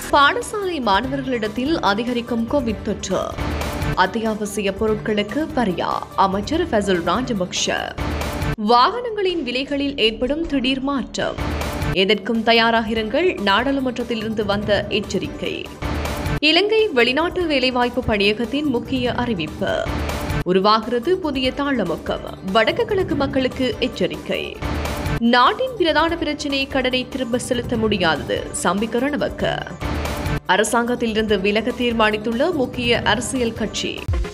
பாடசாலை மாணவர்களிடத்தில் அதிகரிக்கும் கோவிட் தொற்று அத்தியாவசிய பொருட்களுக்கு வரியா அமைச்சர் ஃபசல் ராஜபக்ஷ வாகனங்களின் விலைகளில் ஏற்படும் திடீர் மாற்றம் எதற்கும் தயாராகிருங்கள் நாடாளுமன்றத்திலிருந்து வந்த எச்சரிக்கை இலங்கை வெளிநாட்டு வேலைவாய்ப்பு பணியகத்தின் முக்கிய அறிவிப்பு உருவாகிறது புதிய தாளமுக்கம் வடக்கு கிழக்கு மக்களுக்கு எச்சரிக்கை நாட்டின் பிரதான பிரச்சினை கடனை திரும்ப செலுத்த முடியாதது சம்பிக்க ரணவக்க அரசாங்கத்திலிருந்து விலக தீர்மானித்துள்ள முக்கிய அரசியல் கட்சி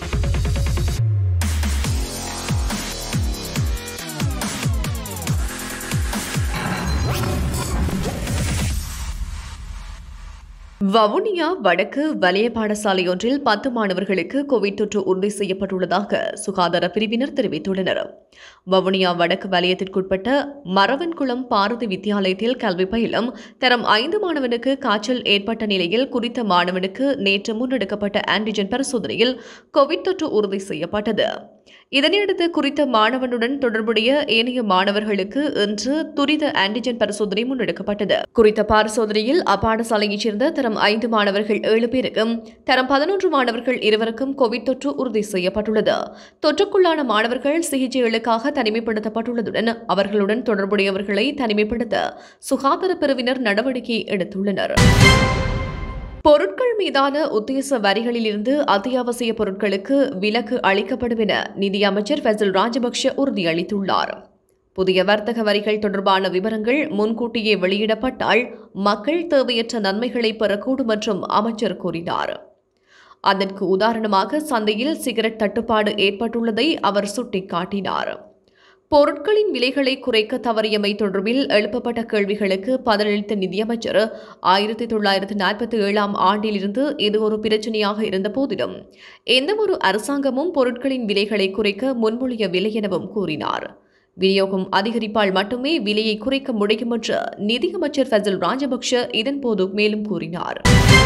வவுனியா வடக்கு வலய பாடசாலை ஒன்றில் பத்து மாணவர்களுக்கு கோவிட் தொற்று உறுதி செய்யப்பட்டுள்ளதாக சுகாதார பிரிவினர் தெரிவித்துள்ளனர் வவுனியா வடக்கு வலயத்திற்குட்பட்ட மரவன்குளம் பாரதி வித்தியாலயத்தில் கல்வி பயிலும் தரம் ஐந்து மாணவனுக்கு காய்ச்சல் ஏற்பட்ட நிலையில் குறித்த மாணவனுக்கு நேற்று முன்னெடுக்கப்பட்ட ஆன்டிஜென் பரிசோதனையில் கோவிட் தொற்று உறுதி செய்யப்பட்டது இதனையடுத்து குறித்த மாணவனுடன் தொடர்புடைய ஏனைய மாணவர்களுக்கு இன்று துரித ஆன்டிஜென் பரிசோதனை முன்னெடுக்கப்பட்டது குறித்த பரிசோதனையில் அப்பாடசாலையைச் சேர்ந்த தரம் ஐந்து மாணவர்கள் ஏழு பேருக்கும் தரம் பதினொன்று மாணவர்கள் இருவருக்கும் கோவிட் தொற்று உறுதி செய்யப்பட்டுள்ளது தொற்றுக்குள்ளான மாணவர்கள் சிகிச்சைகளுக்காக தனிமைப்படுத்தப்பட்டுள்ளதுடன் அவர்களுடன் தொடர்புடையவர்களை தனிமைப்படுத்த சுகாதார பிரிவினர் நடவடிக்கை எடுத்துள்ளனர் பொருட்கள் மீதான உத்தேச வரிகளிலிருந்து அத்தியாவசிய பொருட்களுக்கு விலக்கு அளிக்கப்படும் என நிதியமைச்சர் ஃபசல் ராஜபக்ஷ உறுதியளித்துள்ளார் புதிய வர்த்தக வரிகள் தொடர்பான விவரங்கள் முன்கூட்டியே வெளியிடப்பட்டால் மக்கள் தேவையற்ற நன்மைகளை பெறக்கூடும் என்றும் அமைச்சர் கூறினார் அதற்கு உதாரணமாக சந்தையில் சிகரெட் தட்டுப்பாடு ஏற்பட்டுள்ளதை அவர் சுட்டிக்காட்டினார் பொருட்களின் விலைகளை குறைக்க தவறியமை தொடர்பில் எழுப்பப்பட்ட கேள்விகளுக்கு பதிலளித்த நிதியமைச்சர் ஆயிரத்தி தொள்ளாயிரத்தி நாற்பத்தி ஏழாம் ஆண்டிலிருந்து இது ஒரு பிரச்சனையாக இருந்த போதிலும் எந்தவொரு அரசாங்கமும் பொருட்களின் விலைகளை குறைக்க முன்மொழியவில்லை எனவும் கூறினார் விநியோகம் அதிகரிப்பால் மட்டுமே விலையை குறைக்க முடியும் என்று நிதியமைச்சர் ஃபசல் ராஜபக்ஷ இதன்போது மேலும் கூறினார்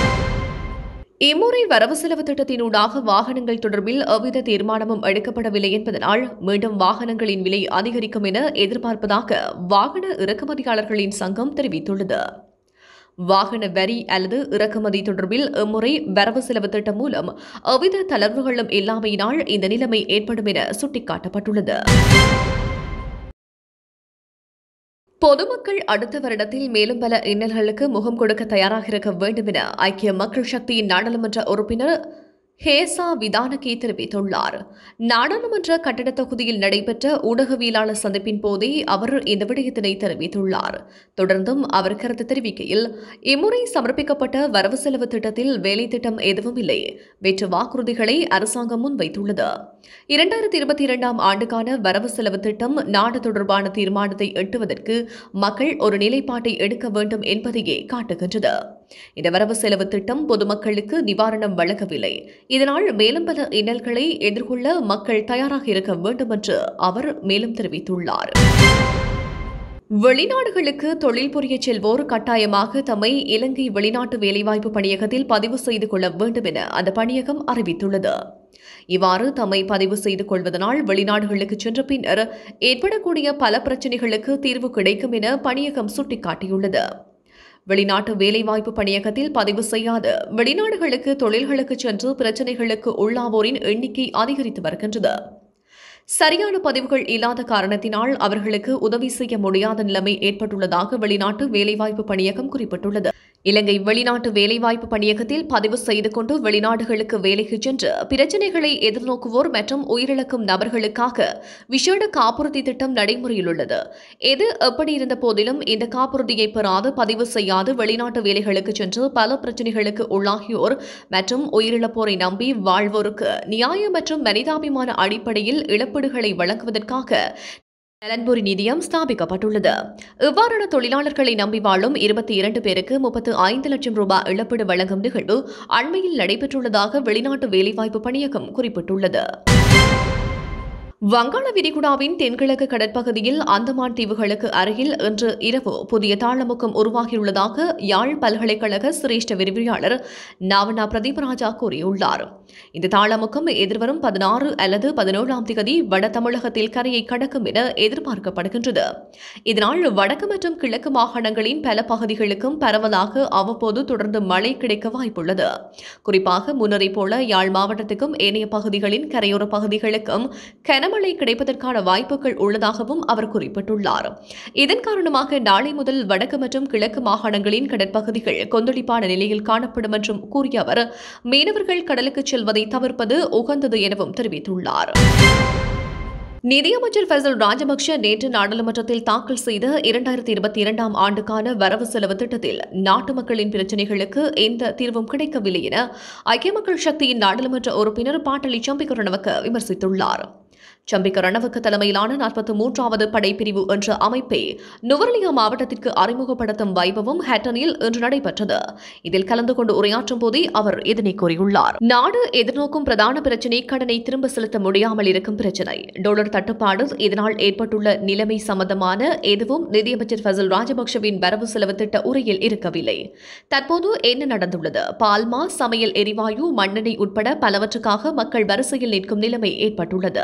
இம்முறை வரவு செலவு திட்டத்தினூடாக வாகனங்கள் தொடர்பில் எவ்வித தீர்மானமும் எடுக்கப்படவில்லை என்பதனால் மீண்டும் வாகனங்களின் விலை அதிகரிக்கும் என எதிர்பார்ப்பதாக வாகன இறக்குமதியாளர்களின் சங்கம் தெரிவித்துள்ளது வாகன வரி அல்லது இறக்குமதி தொடர்பில் இம்முறை வரவு செலவு திட்டம் மூலம் எவ்வித தளர்வுகளும் இல்லாமையினால் இந்த நிலைமை ஏற்படும் என சுட்டிக்காட்டப்பட்டுள்ளது பொதுமக்கள் அடுத்த வருடத்தில் மேலும் பல இன்னல்களுக்கு முகம் கொடுக்க தயாராக இருக்க வேண்டும் என ஐக்கிய மக்கள் சக்தியின் நாடாளுமன்ற உறுப்பினர் ஹேசா விதானகே தெரிவித்துள்ளார் நாடாளுமன்ற கட்டடத் தொகுதியில் நடைபெற்ற ஊடகவியலாளர் சந்திப்பின் போதே அவர் இந்த விடயத்தினை தெரிவித்துள்ளார் தொடர்ந்தும் அவர் கருத்து தெரிவிக்கையில் இம்முறை சமர்ப்பிக்கப்பட்ட வரவு செலவு திட்டத்தில் வேலை திட்டம் எதுவும் இல்லை வெற்று வாக்குறுதிகளை அரசாங்கம் முன்வைத்துள்ளது இரண்டாயிரத்தி இருபத்தி இரண்டாம் ஆண்டுக்கான வரவு செலவு திட்டம் நாடு தொடர்பான தீர்மானத்தை எட்டுவதற்கு மக்கள் ஒரு நிலைப்பாட்டை எடுக்க வேண்டும் என்பதையே காட்டுகின்றது இந்த வரவு செலவு திட்டம் பொதுமக்களுக்கு நிவாரணம் வழங்கவில்லை இதனால் மேலும் பல இன்னல்களை எதிர்கொள்ள மக்கள் தயாராக இருக்க வேண்டும் என்று அவர் மேலும் தெரிவித்துள்ளார் வெளிநாடுகளுக்கு தொழில் புரிய செல்வோர் கட்டாயமாக தம்மை இலங்கை வெளிநாட்டு வேலைவாய்ப்பு பணியகத்தில் பதிவு செய்து கொள்ள வேண்டும் என அந்த பணியகம் அறிவித்துள்ளது இவ்வாறு தம்மை பதிவு செய்து கொள்வதனால் வெளிநாடுகளுக்கு சென்ற பின்னர் ஏற்படக்கூடிய பல பிரச்சினைகளுக்கு தீர்வு கிடைக்கும் என பணியகம் சுட்டிக்காட்டியுள்ளது வெளிநாட்டு வேலைவாய்ப்பு பணியகத்தில் பதிவு செய்யாத வெளிநாடுகளுக்கு தொழில்களுக்கு சென்று பிரச்சினைகளுக்கு உள்ளாவோரின் எண்ணிக்கை அதிகரித்து வருகின்றது சரியான பதிவுகள் இல்லாத காரணத்தினால் அவர்களுக்கு உதவி செய்ய முடியாத நிலைமை ஏற்பட்டுள்ளதாக வெளிநாட்டு வேலைவாய்ப்பு பணியகம் குறிப்பிட்டுள்ளது இலங்கை வெளிநாட்டு வேலைவாய்ப்பு பணியகத்தில் பதிவு செய்து கொண்டு வெளிநாடுகளுக்கு வேலைக்கு சென்று பிரச்சினைகளை எதிர்நோக்குவோர் மற்றும் உயிரிழக்கும் நபர்களுக்காக விசேட காப்புறுதி திட்டம் நடைமுறையில் உள்ளது எது எப்படி இருந்த போதிலும் இந்த காப்புறுதியை பெறாது பதிவு செய்யாது வெளிநாட்டு வேலைகளுக்கு சென்று பல பிரச்சினைகளுக்கு உள்ளாகியோர் மற்றும் உயிரிழப்போரை நம்பி வாழ்வோருக்கு நியாய மற்றும் மனிதாபிமான அடிப்படையில் இழப்பீடுகளை வழங்குவதற்காக நலன்புரி நிதியம் ஸ்தாபிக்கப்பட்டுள்ளது இவ்வாறான தொழிலாளர்களை நம்பி வாழும் இருபத்தி இரண்டு பேருக்கு முப்பத்து ஐந்து லட்சம் ரூபாய் இழப்பீடு வழங்கும் நிகழ்வு அண்மையில் நடைபெற்றுள்ளதாக வெளிநாட்டு வேலைவாய்ப்பு பணியகம் குறிப்பிட்டுள்ளது வங்காள விரிகுடாவின் தென்கிழக்கு கடற்பகுதியில் அந்தமான் தீவுகளுக்கு அருகில் இன்று இரவு புதிய தாளமுக்கம் உருவாகியுள்ளதாக யாழ் பல்கலைக்கழக சிரேஷ்ட விரிவியாளர் நாவனா பிரதீபராஜா கூறியுள்ளார் இந்த தாளமுக்கம் எதிர்வரும் பதினாறு அல்லது பதினேழாம் தேதி வட தமிழகத்தில் கரையை கடக்கும் என எதிர்பார்க்கப்படுகின்றது இதனால் வடக்கு மற்றும் கிழக்கு மாகாணங்களின் பல பகுதிகளுக்கும் பரவலாக அவ்வப்போது தொடர்ந்து மழை கிடைக்க வாய்ப்புள்ளது குறிப்பாக முன்னரை போல யாழ் மாவட்டத்துக்கும் ஏனைய பகுதிகளின் கரையோர பகுதிகளுக்கும் கனமழை கிடைப்பதற்கான வாய்ப்புகள் உள்ளதாகவும் அவர் குறிப்பிட்டுள்ளார் இதன் காரணமாக நாளை முதல் வடக்கு மற்றும் கிழக்கு மாகாணங்களின் கடற்பகுதிகள் கொந்தளிப்பான நிலையில் காணப்படும் என்றும் கூறிய அவர் மீனவர்கள் கடலுக்கு செல்வதை தவிர்ப்பது உகந்தது எனவும் தெரிவித்துள்ளார் நிதியமைச்சர் ஃபசல் ராஜபக்ஷ நேற்று நாடாளுமன்றத்தில் தாக்கல் செய்த இரண்டாயிரத்தி இருபத்தி இரண்டாம் ஆண்டுக்கான வரவு செலவு திட்டத்தில் நாட்டு மக்களின் பிரச்சினைகளுக்கு எந்த தீர்வும் கிடைக்கவில்லை என ஐக்கிய மக்கள் சக்தியின் நாடாளுமன்ற உறுப்பினர் பாட்டலி சம்பிகரணவக்க விமர்சித்துள்ளார் சம்பிக்க ரணவுக்கு தலைமையிலான நாற்பத்தி மூன்றாவது படைப்பிரிவு என்ற அமைப்பை நுவர்லியா மாவட்டத்திற்கு அறிமுகப்படுத்தும் வைபவம் ஹேட்டனில் இன்று நடைபெற்றது இதில் கலந்து கொண்டு உரையாற்றும் போதே அவர் இதனை கூறியுள்ளார் நாடு எதிர்நோக்கும் பிரதான பிரச்சினை கடனை திரும்ப செலுத்த முடியாமல் இருக்கும் பிரச்சினை டாலர் தட்டுப்பாடு இதனால் ஏற்பட்டுள்ள நிலைமை சம்பந்தமான எதுவும் நிதியமைச்சர் ஃபசல் ராஜபக்ஷவின் வரவு செலவு திட்ட உரையில் இருக்கவில்லை தற்போது என்ன நடந்துள்ளது பால்மா சமையல் எரிவாயு மண்ணெண்ணெய் உட்பட பலவற்றுக்காக மக்கள் வரிசையில் நிற்கும் நிலைமை ஏற்பட்டுள்ளது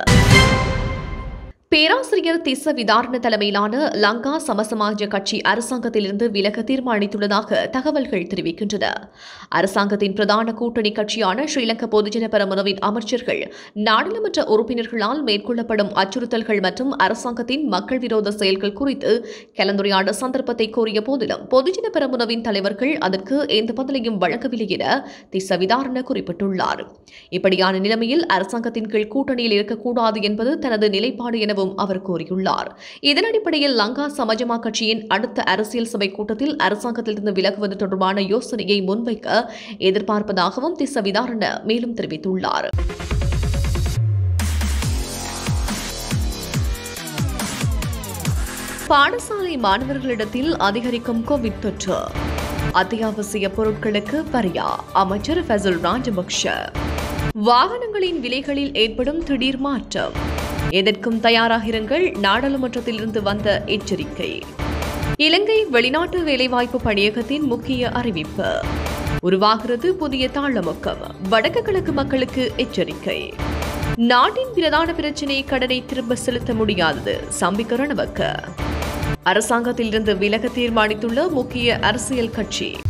பேராசிரியர் திஸ்ஸ விதாரண தலைமையிலான லங்கா சமசமாஜ கட்சி அரசாங்கத்திலிருந்து விலக தீர்மானித்துள்ளதாக தகவல்கள் தெரிவிக்கின்றன அரசாங்கத்தின் பிரதான கூட்டணி கட்சியான ஸ்ரீலங்கா பொதுஜன பெரமுனவின் அமைச்சர்கள் நாடாளுமன்ற உறுப்பினர்களால் மேற்கொள்ளப்படும் அச்சுறுத்தல்கள் மற்றும் அரசாங்கத்தின் மக்கள் விரோத செயல்கள் குறித்து கலந்துரையாட சந்தர்ப்பத்தை கோரிய போதிலும் பொதுஜன பெரமுனவின் தலைவர்கள் அதற்கு எந்த பதிலையும் வழங்கவில்லை என திஸ்ஸ விதாரண குறிப்பிட்டுள்ளார் இப்படியான நிலைமையில் அரசாங்கத்தின் கீழ் கூட்டணியில் இருக்கக்கூடாது என்பது தனது நிலைப்பாடு எனவும் அவர் கூறியுள்ளார் இதன் அடிப்படையில் லங்கா சமஜமா கட்சியின் அடுத்த அரசியல் சபை கூட்டத்தில் அரசாங்கத்திலிருந்து விலகுவது தொடர்பான யோசனையை முன்வைக்க எதிர்பார்ப்பதாகவும் திஸ்ஸ விதாரண மேலும் தெரிவித்துள்ளார் பாடசாலை மாணவர்களிடத்தில் அதிகரிக்கும் கோவிட் தொற்று அத்தியாவசிய பொருட்களுக்கு வரியா அமைச்சர் ஃபசல் ராஜபக்ஷ வாகனங்களின் விலைகளில் ஏற்படும் திடீர் மாற்றம் எதற்கும் தயாராகிருங்கள் நாடாளுமன்றத்திலிருந்து வந்த எச்சரிக்கை இலங்கை வெளிநாட்டு வேலைவாய்ப்பு பணியகத்தின் முக்கிய அறிவிப்பு உருவாகிறது புதிய தாளமுக்கம் வடக்கு கிழக்கு மக்களுக்கு எச்சரிக்கை நாட்டின் பிரதான பிரச்சினை கடனை திரும்ப செலுத்த முடியாதது சம்பிக்க ரணவக்க அரசாங்கத்திலிருந்து விலக தீர்மானித்துள்ள முக்கிய அரசியல் கட்சி